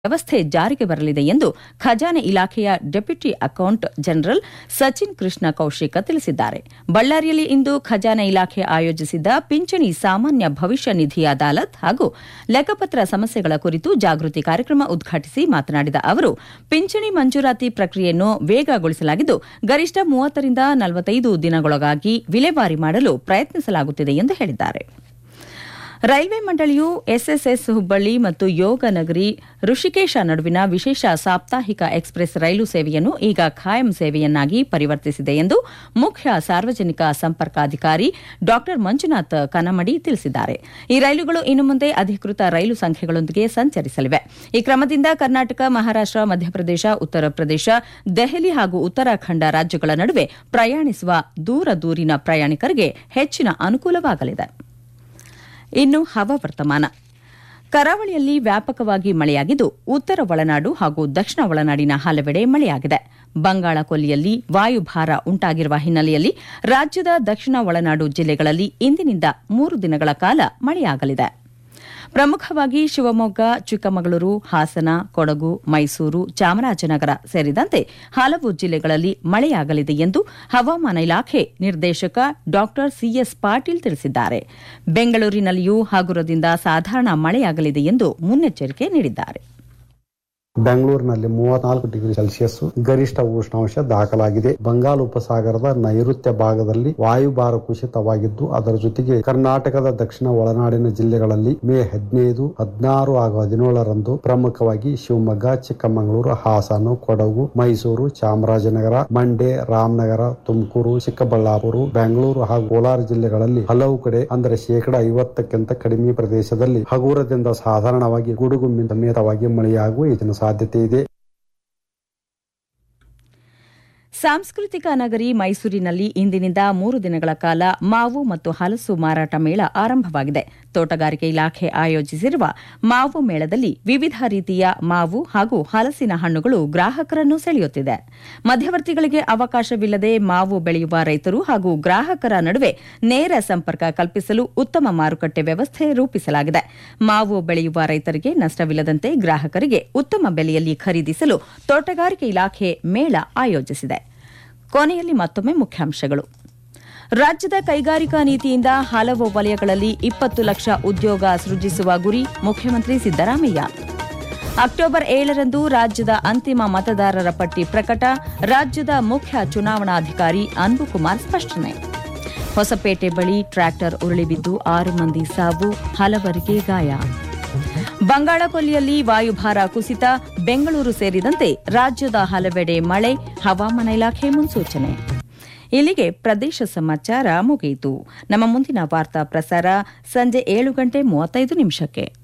ವ್ಯವಸ್ಥೆ ಜಾರಿಗೆ ಬರಲಿದೆ ಎಂದು ಖಜಾನೆ ಇಲಾಖೆಯ deputy account general Sachin Krishna Kaushika ತಿಳಿಸಿದ್ದಾರೆ ಬಳ್ಳಾರಿಯಲ್ಲಿ ಇಂದು ಖಜಾನೆ ಇಲಾಖೆ ಆಯೋಜಿಸಿದ್ದ ಪಿಂಚಣಿ ಸಾಮಾನ್ಯ ಭವಿಷ್ಯ ನಿಧಿ ಅದಾಲತ್ ಹಾಗೂ ಲೆಕ್ಕಪತ್ರ ಸಮಸ್ಯೆಗಳ ಕುರಿತು ಜಾಗೃತಿ ಕಾರ್ಯಕ್ರಮ ಉದ್ಘಾಟಿಸಿ ಮಾತನಾಡಿದ ಅವರು ಪಿಂಚಣಿ ಮಂಜೂರಾತಿ ಪ್ರಕ್ರಿಯೆಯನ್ನು ವೇಗಗೊಳಿಸಲಾಗಿದ್ದು ಗರಿಷ್ಠ ಮೂವತ್ತರಿಂದ ನಲವತ್ತೈದು ದಿನಗಳೊಳಗಾಗಿ ವಿಲೇವಾರಿ ಮಾಡಲು ಪ್ರಯತ್ನಿಸಲಾಗುತ್ತಿದೆ ಎಂದು ಹೇಳಿದ್ದಾರೆ ರೈಲ್ವೆ ಮಂಡಳಿಯು ಎಸ್ಎಸ್ಎಸ್ ಹುಬ್ಬಳ್ಳಿ ಮತ್ತು ಯೋಗ ನಗರಿ ಋಷಿಕೇಶ ನಡುವಿನ ವಿಶೇಷ ಸಾಪ್ತಾಹಿಕ ಎಕ್ಸ್ಪ್ರೆಸ್ ರೈಲು ಸೇವೆಯನ್ನು ಈಗ ಖಾಯಂ ಸೇವೆಯನ್ನಾಗಿ ಪರಿವರ್ತಿಸಿದೆ ಎಂದು ಮುಖ್ಯ ಸಾರ್ವಜನಿಕ ಸಂಪರ್ಕಾಧಿಕಾರಿ ಡಾ ಮಂಜುನಾಥ್ ಕನಮಡಿ ತಿಳಿಸಿದ್ದಾರೆ ಈ ರೈಲುಗಳು ಇನ್ನು ಮುಂದೆ ಅಧಿಕೃತ ರೈಲು ಸಂಖ್ಯೆಗಳೊಂದಿಗೆ ಸಂಚರಿಸಲಿವೆ ಈ ಕ್ರಮದಿಂದ ಕರ್ನಾಟಕ ಮಹಾರಾಷ್ಟ ಮಧ್ಯಪ್ರದೇಶ ಉತ್ತರ ಪ್ರದೇಶ ದೆಹಲಿ ಹಾಗೂ ಉತ್ತರಾಖಂಡ ರಾಜ್ಯಗಳ ನಡುವೆ ಪ್ರಯಾಣಿಸುವ ದೂರ ದೂರಿನ ಪ್ರಯಾಣಿಕರಿಗೆ ಹೆಚ್ಚಿನ ಅನುಕೂಲವಾಗಲಿದೆ ಇನ್ನು ಹವಾವರ್ತಮಾನ ಕರಾವಳಿಯಲ್ಲಿ ವ್ಯಾಪಕವಾಗಿ ಮಳೆಯಾಗಿದ್ದು ಉತ್ತರ ಒಳನಾಡು ಹಾಗೂ ದಕ್ಷಿಣ ಒಳನಾಡಿನ ಹಲವೆಡೆ ಮಳೆಯಾಗಿದೆ ಬಂಗಾಳ ಕೊಲ್ಲಿಯಲ್ಲಿ ವಾಯುಭಾರ ಉಂಟಾಗಿರುವ ಹಿನ್ನೆಲೆಯಲ್ಲಿ ರಾಜ್ಯದ ದಕ್ಷಿಣ ಒಳನಾಡು ಜಿಲ್ಲೆಗಳಲ್ಲಿ ಇಂದಿನಿಂದ ಮೂರು ದಿನಗಳ ಕಾಲ ಮಳೆಯಾಗಲಿದೆ ಪ್ರಮುಖವಾಗಿ ಶಿವಮೊಗ್ಗ ಚಿಕ್ಕಮಗಳೂರು ಹಾಸನ ಕೊಡಗು ಮೈಸೂರು ಚಾಮರಾಜನಗರ ಸೇರಿದಂತೆ ಹಲವು ಜಿಲ್ಲೆಗಳಲ್ಲಿ ಮಳೆಯಾಗಲಿದೆ ಎಂದು ಹವಾಮಾನ ಇಲಾಖೆ ನಿರ್ದೇಶಕ ಡಾ ಸಿಎಸ್ ಪಾಟೀಲ್ ತಿಳಿಸಿದ್ದಾರೆ ಬೆಂಗಳೂರಿನಲ್ಲಿಯೂ ಹಗುರದಿಂದ ಸಾಧಾರಣ ಮಳೆಯಾಗಲಿದೆ ಎಂದು ಮುನ್ನೆಚ್ಚರಿಕೆ ನೀಡಿದ್ದಾರೆ ಬೆಂಗಳೂರಿನಲ್ಲಿ ಮೂವತ್ನಾಲ್ಕು ಡಿಗ್ರಿ ಸೆಲ್ಸಿಯಸ್ ಗರಿಷ್ಠ ಉಷ್ಣಾಂಶ ದಾಖಲಾಗಿದೆ ಬಂಗಾಳ ಉಪಸಾಗರದ ನೈಋತ್ಯ ಭಾಗದಲ್ಲಿ ವಾಯುಭಾರ ಕುಸಿತವಾಗಿದ್ದು ಅದರ ಜೊತೆಗೆ ಕರ್ನಾಟಕದ ದಕ್ಷಿಣ ಒಳನಾಡಿನ ಜಿಲ್ಲೆಗಳಲ್ಲಿ ಮೇ ಹದಿನೈದು ಹದಿನಾರು ಹಾಗೂ ಹದಿನೇಳರಂದು ಪ್ರಮುಖವಾಗಿ ಶಿವಮೊಗ್ಗ ಚಿಕ್ಕಮಗಳೂರು ಹಾಸನ ಕೊಡಗು ಮೈಸೂರು ಚಾಮರಾಜನಗರ ಮಂಡ್ಯ ರಾಮನಗರ ತುಮಕೂರು ಚಿಕ್ಕಬಳ್ಳಾಪುರ ಬೆಂಗಳೂರು ಹಾಗೂ ಕೋಲಾರ ಜಿಲ್ಲೆಗಳಲ್ಲಿ ಹಲವು ಕಡೆ ಅಂದರೆ ಶೇಕಡ ಐವತ್ತಕ್ಕಿಂತ ಕಡಿಮೆ ಪ್ರದೇಶದಲ್ಲಿ ಹಗುರದಿಂದ ಸಾಧಾರಣವಾಗಿ ಗುಡುಗು ಸಮೇತವಾಗಿ ಮಳೆಯಾಗುವ ಹೆಚ್ಚಿನ ಸಾಧ್ಯತೆ ಇದೆ ಸಾಂಸ್ಕೃತಿಕ ನಗರಿ ಮೈಸೂರಿನಲ್ಲಿ ಇಂದಿನಿಂದ ಮೂರು ದಿನಗಳ ಕಾಲ ಮಾವು ಮತ್ತು ಹಲಸು ಮಾರಾಟ ಮೇಳ ಆರಂಭವಾಗಿದೆ ತೋಟಗಾರಿಕೆ ಇಲಾಖೆ ಆಯೋಜಿಸಿರುವ ಮಾವು ಮೇಳದಲ್ಲಿ ವಿವಿಧ ರೀತಿಯ ಮಾವು ಹಾಗೂ ಹಲಸಿನ ಹಣ್ಣುಗಳು ಗ್ರಾಹಕರನ್ನು ಸೆಳೆಯುತ್ತಿದೆ ಮಧ್ಯವರ್ತಿಗಳಿಗೆ ಅವಕಾಶವಿಲ್ಲದೆ ಮಾವು ಬೆಳೆಯುವ ರೈತರು ಹಾಗೂ ಗ್ರಾಹಕರ ನಡುವೆ ನೇರ ಸಂಪರ್ಕ ಕಲ್ಪಿಸಲು ಉತ್ತಮ ಮಾರುಕಟ್ಟೆ ವ್ಯವಸ್ಥೆ ರೂಪಿಸಲಾಗಿದೆ ಮಾವು ಬೆಳೆಯುವ ರೈತರಿಗೆ ನಷ್ಟವಿಲ್ಲದಂತೆ ಗ್ರಾಹಕರಿಗೆ ಉತ್ತಮ ಬೆಲೆಯಲ್ಲಿ ಖರೀದಿಸಲು ತೋಟಗಾರಿಕೆ ಇಲಾಖೆ ಮೇಳ ಆಯೋಜಿಸಿದೆ ಕೊನೆಯಲ್ಲಿ ಮತ್ತೊಮ್ಮೆ ಮುಖ್ಯಾಂಶಗಳು ರಾಜ್ಯದ ಕೈಗಾರಿಕಾ ನೀತಿಯಿಂದ ಹಲವು ವಲಯಗಳಲ್ಲಿ ಇಪ್ಪತ್ತು ಲಕ್ಷ ಉದ್ಯೋಗ ಸೃಜಿಸುವ ಗುರಿ ಮುಖ್ಯಮಂತ್ರಿ ಸಿದ್ದರಾಮಯ್ಯ ಅಕ್ಟೋಬರ್ ಏಳರಂದು ರಾಜ್ಯದ ಅಂತಿಮ ಮತದಾರರ ಪಟ್ಟಿ ಪ್ರಕಟ ರಾಜ್ಯದ ಮುಖ್ಯ ಚುನಾವಣಾಧಿಕಾರಿ ಅನ್ಬುಕುಮಾರ್ ಸ್ಪಷ್ಟನೆ ಹೊಸಪೇಟೆ ಬಳಿ ಟ್ರ್ಯಾಕ್ಟರ್ ಉರುಳಿಬಿದ್ದು ಆರು ಮಂದಿ ಸಾವು ಹಲವರಿಗೆ ಗಾಯ ಬಂಗಾಳಕೊಲ್ಲಿಯಲ್ಲಿ ವಾಯುಭಾರ ಕುಸಿತ ಬೆಂಗಳೂರು ಸೇರಿದಂತೆ ರಾಜ್ಯದ ಹಲವೆಡೆ ಮಳೆ ಹವಾಮಾನ ಇಲಾಖೆ ಮುನ್ಸೂಚನೆ ಇಲ್ಲಿಗೆ ಪ್ರದೇಶ ಸಮಾಚಾರ ಮುಗಿಯಿತು ನಮ್ಮ ಮುಂದಿನ ವಾರ್ತಾ ಪ್ರಸಾರ ಸಂಜೆ ಏಳು ಗಂಟೆ ಮೂವತ್ತೈದು ನಿಮಿಷಕ್ಕೆ